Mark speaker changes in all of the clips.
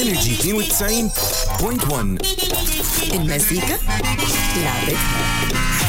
Speaker 1: انرجي 92.1
Speaker 2: المزيكا لعبتها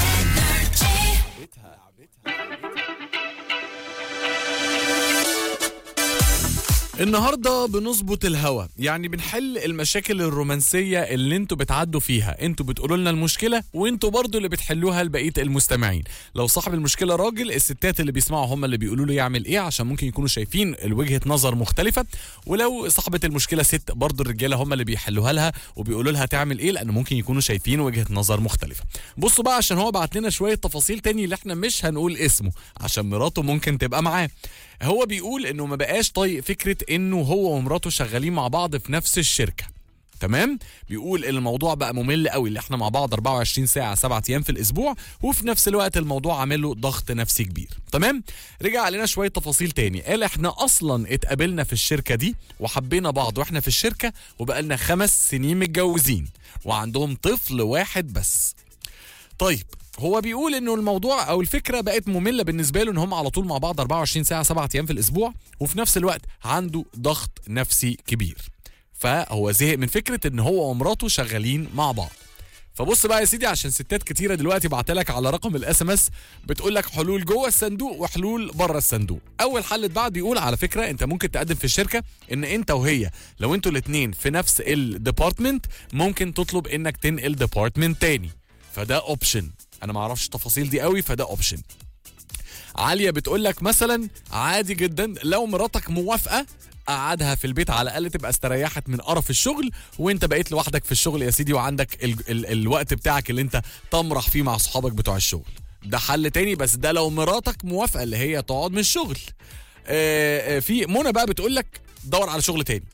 Speaker 3: النهارده بنظبط الهوا يعني بنحل المشاكل الرومانسيه اللي انتوا بتعدوا فيها انتوا بتقولوا لنا المشكله وانتوا برضو اللي بتحلوها لبقيه المستمعين لو صاحب المشكله راجل الستات اللي بيسمعوا هم اللي بيقولوا له يعمل ايه عشان ممكن يكونوا شايفين وجهه نظر مختلفه ولو صاحبه المشكله ست برضو الرجاله هم اللي بيحلوها لها وبيقولوا لها تعمل ايه لان ممكن يكونوا شايفين وجهه نظر مختلفه بصوا بقى عشان هو بعت لنا شويه تفاصيل تاني اللي احنا مش هنقول اسمه عشان مراته ممكن تبقى معاه هو بيقول انه ما بقاش طايق فكره انه هو ومراته شغالين مع بعض في نفس الشركه تمام بيقول ان الموضوع بقى ممل قوي اللي احنا مع بعض 24 ساعه 7 ايام في الاسبوع وفي نفس الوقت الموضوع عامل له ضغط نفسي كبير تمام رجع علينا شويه تفاصيل تاني قال احنا اصلا اتقابلنا في الشركه دي وحبينا بعض واحنا في الشركه وبقالنا خمس سنين متجوزين وعندهم طفل واحد بس طيب هو بيقول انه الموضوع او الفكره بقت ممله بالنسبه له ان هم على طول مع بعض 24 ساعه 7 ايام في الاسبوع وفي نفس الوقت عنده ضغط نفسي كبير فهو زهق من فكره ان هو ومراته شغالين مع بعض فبص بقى يا سيدي عشان ستات كتيره دلوقتي بعتلك على رقم الاس ام اس بتقول لك حلول جوه الصندوق وحلول بره الصندوق اول حل اتباع بيقول على فكره انت ممكن تقدم في الشركه ان انت وهي لو انتوا الاثنين في نفس الديبارتمنت ممكن تطلب انك تنقل ديبارتمنت تاني فده اوبشن انا ما اعرفش التفاصيل دي قوي فده اوبشن عاليه بتقول لك مثلا عادي جدا لو مراتك موافقه قعدها في البيت على الاقل تبقى استريحت من قرف الشغل وانت بقيت لوحدك في الشغل يا سيدي وعندك ال ال الوقت بتاعك اللي انت تمرح فيه مع صحابك بتوع الشغل ده حل تاني بس ده لو مراتك موافقه اللي هي تقعد من الشغل آه آه في منى بقى بتقول لك دور على شغل تاني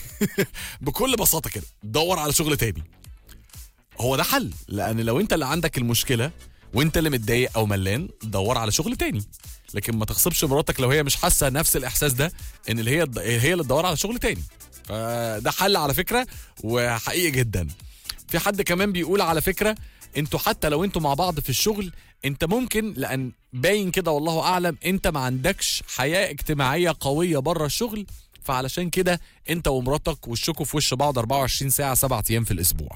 Speaker 3: بكل بساطه كده دور على شغل تاني هو ده حل لان لو انت اللي عندك المشكله وانت اللي متضايق او ملان دور على شغل تاني لكن ما تغصبش مراتك لو هي مش حاسه نفس الاحساس ده ان اللي هي هي اللي تدور على شغل تاني فده حل على فكره وحقيقي جدا في حد كمان بيقول على فكره انتوا حتى لو انتوا مع بعض في الشغل انت ممكن لان باين كده والله اعلم انت ما عندكش حياه اجتماعيه قويه بره الشغل فعلشان كده انت ومراتك وشكوا في وش بعض 24 ساعه 7 ايام في الاسبوع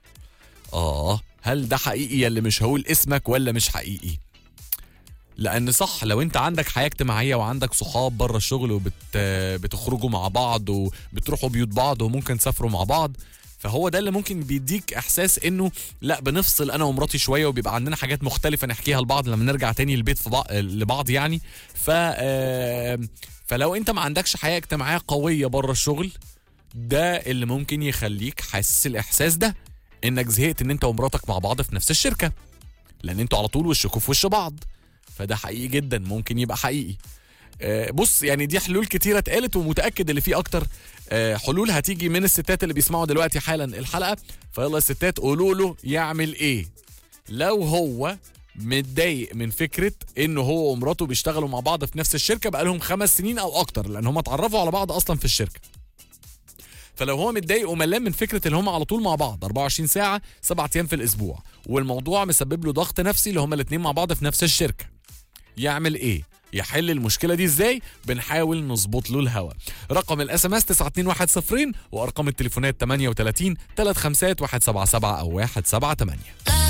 Speaker 3: آه هل ده حقيقي يا اللي مش هقول اسمك ولا مش حقيقي لأن صح لو أنت عندك حياة اجتماعية وعندك صحاب بره الشغل وبت بتخرجوا مع بعض وبتروحوا بيوت بعض وممكن تسافروا مع بعض فهو ده اللي ممكن بيديك احساس انه لا بنفصل انا ومراتي شويه وبيبقى عندنا حاجات مختلفه نحكيها لبعض لما نرجع تاني البيت في بعض لبعض يعني ف فلو انت ما عندكش حياه اجتماعيه قويه بره الشغل ده اللي ممكن يخليك حاسس الاحساس ده انك زهقت ان انت ومراتك مع بعض في نفس الشركه لان انتوا على طول وشكوا في وش بعض فده حقيقي جدا ممكن يبقى حقيقي آه بص يعني دي حلول كتيره اتقالت ومتاكد اللي فيه اكتر آه حلول هتيجي من الستات اللي بيسمعوا دلوقتي حالا الحلقه فيلا الستات قولوا له يعمل ايه لو هو متضايق من فكره انه هو ومراته بيشتغلوا مع بعض في نفس الشركه بقالهم خمس سنين او اكتر لان هم اتعرفوا على بعض اصلا في الشركه فلو هو متضايق وملان من فكره ان هم على طول مع بعض 24 ساعه 7 ايام في الاسبوع والموضوع مسبب له ضغط نفسي اللي هما الاثنين مع بعض في نفس الشركه يعمل ايه يحل المشكله دي ازاي بنحاول نظبط له الهوا رقم الاس ام اس 92110 وارقام التليفونات 38 35 177 او 178